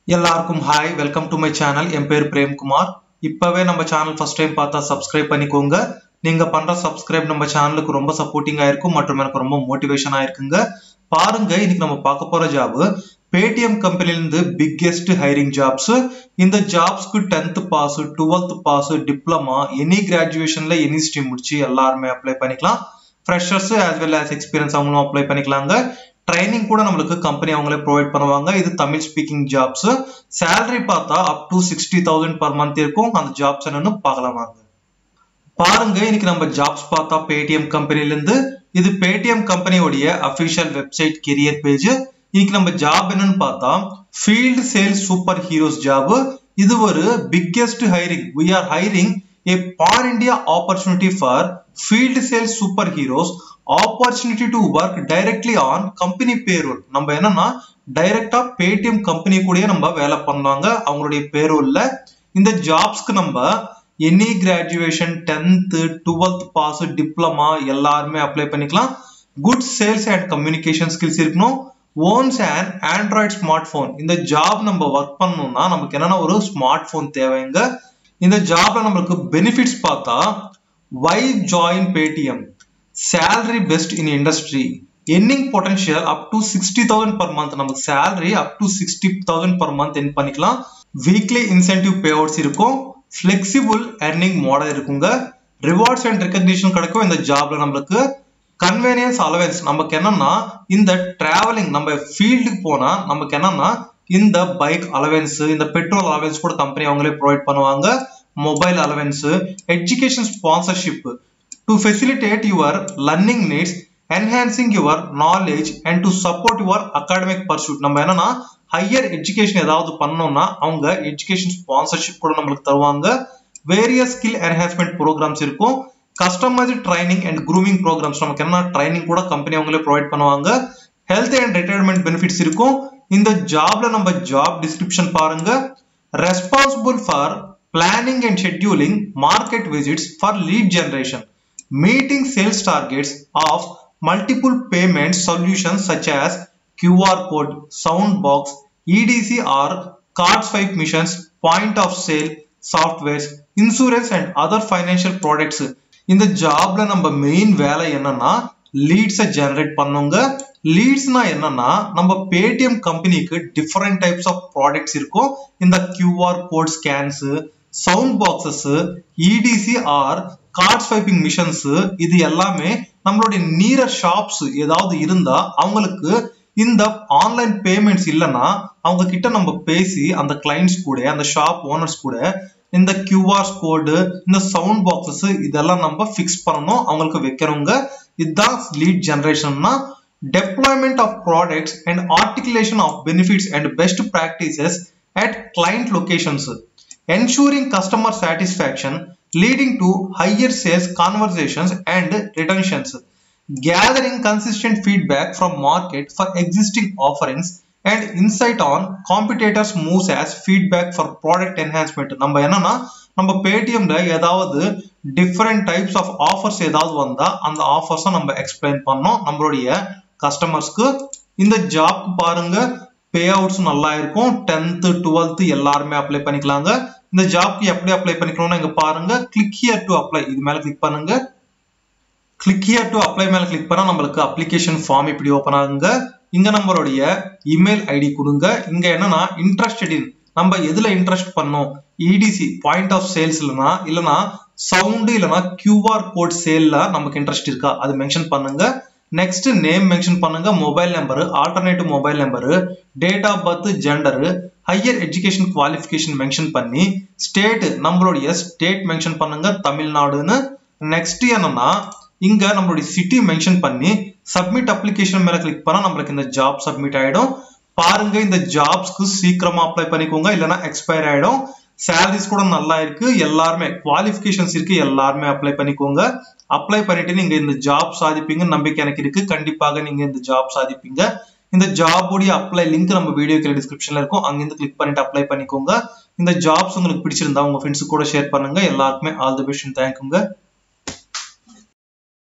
எல்லாருக்கும் hi welcome to my channel என் பேர் பிரேம்குமார் இப்பவே நம்ம சேனல் ஃபர்ஸ்ட் டைம் பார்த்தா சப்ஸ்கிரைப் பண்ணிக்கோங்க நீங்க பண்ற சப்ஸ்கிரைப் நம்ம சேனலுக்கு ரொம்ப சப்போர்ட்டிங்கா இருக்கும் மற்றும் எனக்கு ரொம்ப மோட்டிவேஷனா இருக்குங்க பாருங்க இன்னைக்கு நம்ம பார்க்க போற ஜாப் பேடிஎம் கம்பெனிலிருந்து பிக்கெஸ்ட் ஹைரிங் ஜாப்ஸ் இந்த ஜாப்ஸ்க்கு tenth pass twelfth pass diploma any கிராஜுவேஷன்ல எனி ஸ்ட்ரீம் முடிச்சு எல்லாருமே அப்ளை பண்ணிக்கலாம் freshers as well as experience அவங்களும் அப்ளை பண்ணிக்கலாங்க ட்ரைனிங் கூட நம்மளுக்கு கம்பெனி அவங்களே ப்ரொவைட் பண்ணுவாங்க இது தமிழ் ஸ்பீக்கிங் ஜாப்ஸ் சேலரி பார்த்தா up to sixty thousand per month இருக்கும் அந்த ஜாப்ஸ் என்னன்னு பார்க்கலாம் வாங்க பாருங்க இன்னைக்கு நம்ம ஜாப்ஸ் பார்த்தா பேடிஎம் கம்பெனில இருந்து இது பேடிஎம் கம்பெனியோடைய அபிஷியல் வெப்சைட் கெரியர் பேஜ் இன்னைக்கு நம்ம ஜாப் என்னன்னு பார்த்தா field sales super heroes job இது ஒரு biggest hiring we are hiring a pan India opportunity for field sales super heroes opportunity to work directly on company payroll நம்ம என்னன்னா டைரக்டா Paytm company கூடயே நம்ம வேலை பண்ணாங்க அவங்களுடைய பேரோல்ல இந்த ஜாப்ஸ்க்கு நம்ம any graduation tenth twelfth pass diploma எல்லாருமே அப்ளை பண்ணிக்கலாம் good sales and communication skills இருக்கணும் owns and android smart phone இந்த ஜாப் நம்ம ஒர்க் பண்ணணும்னா நமக்கு என்னன்னா ஒரு ஸ்மார்ட் போன் தேவைங்க இந்த ஜாப்ல நம்மளுக்கு பெனிஃபிட்ஸ் பார்த்தா why join Paytm salary best in industry என்னிங் potential up to sixty thousand per month நமக்கு salary up to sixty thousand per month earn பண்ணிக்கலாம் வீக்லி இன்சென்டிவ் பே அவுட்ஸ் இருக்கும் ஃபிளெக்சிபிள் எர்னிங் மாடல் இருக்குங்க ரிவார்ட்ஸ் அண்ட் ரெக்கக்னிஷன் கிடைக்கும் இந்த ஜாப்ல நம்மளுக்கு convenience allowance நமக்கு என்னன்னா இந்த டிராவலிங் நம்ம ஃபீல்டுக்கு போனா நமக்கு என்னன்னா இந்த பைக் அலவன்ஸ் இந்த பெட்ரோல் அலவன்ஸ் கூட கம்பெனி அவங்களே ப்ரொவைட் பண்ணுவாங்க mobile allowance education sponsorship to facilitate your learning needs enhancing your knowledge and to support your academic pursuit நம்ம என்னன்னா ஹையர் எஜுகேஷன் ஏதாவது பண்ணோம்னா அவங்க எஜுகேஷன் ஸ்பான்சர்ஷிப் கூட நம்மளுக்கு தருவாங்க வேரியஸ் ஸ்கில் என்ஹான்ஸ்மெண்ட் ப்ரோக்ராம்ஸ் இருக்கும் customised training and grooming programmes நமக்கு என்ன ட்ரைனிங் கூட கம்பெனி அவங்களே ப்ரொவைட் பண்ணுவாங்க ஹெல்த் அண்ட் ரிட்டையர்மெண்ட் பெனிஃபிட்ஸ் இருக்கும் இந்த ஜாப்ல நம்ம ஜாப் டிஸ்கிரிப்ஷன் பாருங்க responsible for planning and scheduling market visits for lead generation meeting sales targets of multiple payment solutions such as QR code, Soundbox, EDC or card swipe missions, point of sale, softwares, insurance and other financial products. இந்த ஜாப்ல நம்ம main வேலை என்னன்னா லீட்ஸை generate பண்ணுங்க லீட்ஸ்னா என்னன்னா நம்ம Paytm கம்பெனிக்கு different types of products இருக்கும் இந்த QR code scans sound boxes EDC or card swiping machines இது எல்லாமே நம்மளுடைய நீரர் ஷாப்ஸ் ஏதாவது இருந்தா அவங்களுக்கு இந்த ஆன்லைன் பேமெண்ட்ஸ் இல்லைன்னா அவங்க கிட்ட நம்ம பேசி அந்த கிளைண்ட்ஸ் கூட அந்த ஷாப் ஓனர்ஸ் கூட இந்த கியூஆர் கோடு இந்த சவுண்ட் பாக்ஸஸ் இதெல்லாம் நம்ம ஃபிக்ஸ் பண்ணணும் அவங்களுக்கு வைக்கிறவங்க இதுதான் லீட் ஜெனரேஷன்னா deployment of products and articulation of benefits and best practices at client locations ensuring customer satisfaction leading to higher sales conversations and retentions gathering consistent feedback from market for existing offerings and insight on competitors moves as feedback for product enhancement நம்ம என்னன்னா நம்ம பேடிஎம்ல ஏதாவது different types of offers ஏதாவது வந்தா அந்த ஆஃபர்ஸை நம்ம explain பண்ணோம் நம்மளுடைய கஸ்டமர்ஸ்க்கு இந்த ஜாப்க்கு பாருங்க பே அவுட்ஸ் நல்லா இருக்கும் டென்த்து டுவெல்த்து எல்லாருமே அப்ளை பண்ணிக்கலாங்க இந்த ஜாப்க்கு எப்படி அப்ளை பண்ணிக்கணும்னு இங்க பாருங்க கிளிக் ஹியர் டு அப்ளை இது மேல கிளிக் பண்ணுங்க கிளிக் ஹியர் டு அப்ளை மேல கிளிக் பண்ணா நம்மளுக்கு அப்ளிகேஷன் ஃபார்ம் இப்படி ஓப்பன் ஆகுங்க இங்க நம்மளுடைய இமெயில் ஐடி கொடுங்க இங்க என்னன்னா இன்ட்ரெஸ்டட் இன் நம்ம எதுல இன்ட்ரெஸ்ட் பண்ணோம் இடிசி பாயிண்ட் ஆஃப் சேல்ஸ் இல்லைனா இல்லைனா சவுண்டு இல்லைனா கியூஆர் கோட் சேல்ல நமக்கு இன்ட்ரெஸ்ட் இருக்கா அது மென்ஷன் பண்ணுங்க நெக்ஸ்ட் நேம் மென்ஷன் பண்ணுங்க mobile number alternative mobile number date of birth gender higher education qualification mention பண்ணி ஸ்டேட் நம்மளுடைய ஸ்டேட் மென்ஷன் பண்ணுங்க தமிழ்நாடுன்னு நெக்ஸ்ட் என்னன்னா இங்க நம்மளுடைய சிட்டி மென்ஷன் பண்ணி சப்மிட் அப்ளிகேஷன் மேல கிளிக் பண்ணா நம்மளுக்கு இந்த ஜாப் சப்மிட் ஆயிடும் பாருங்க இந்த ஜாப்ஸ்க்கு சீக்கிரமா அப்ளை பண்ணிக்கோங்க இல்லைன்னா எக்ஸ்பயர் ஆயிடும் சேலரிஸ் கூட நல்லா இருக்கு எல்லாருமே குவாலிஃபிகேஷன்ஸ் இருக்கு எல்லாருமே அப்ளை பண்ணிக்கோங்க அப்ளை பண்ணிட்டு நீங்க இந்த ஜாப் சாதிப்பீங்க நம்பிக்கை எனக்கு இருக்கு கண்டிப்பாக நீங்க இந்த ஜாப் சாதிப்பீங்க இந்த ஜாபுடைய அப்ளை லிங்க் நம்ம வீடியோ கீழே டிஸ்கிரிப்ஷன்ல இருக்கும் அங்கிருந்து கிளிக் பண்ணிட்டு அப்ளை பண்ணிக்கோங்க இந்த ஜாப்ஸ் உங்களுக்கு பிடிச்சிருந்தா உங்க ஃப்ரெண்ட்ஸ் கூட ஷேர் பண்ணுங்க எல்லாருக்குமே ஆல் தி பெஸ்ட் தேங்க்யூங்க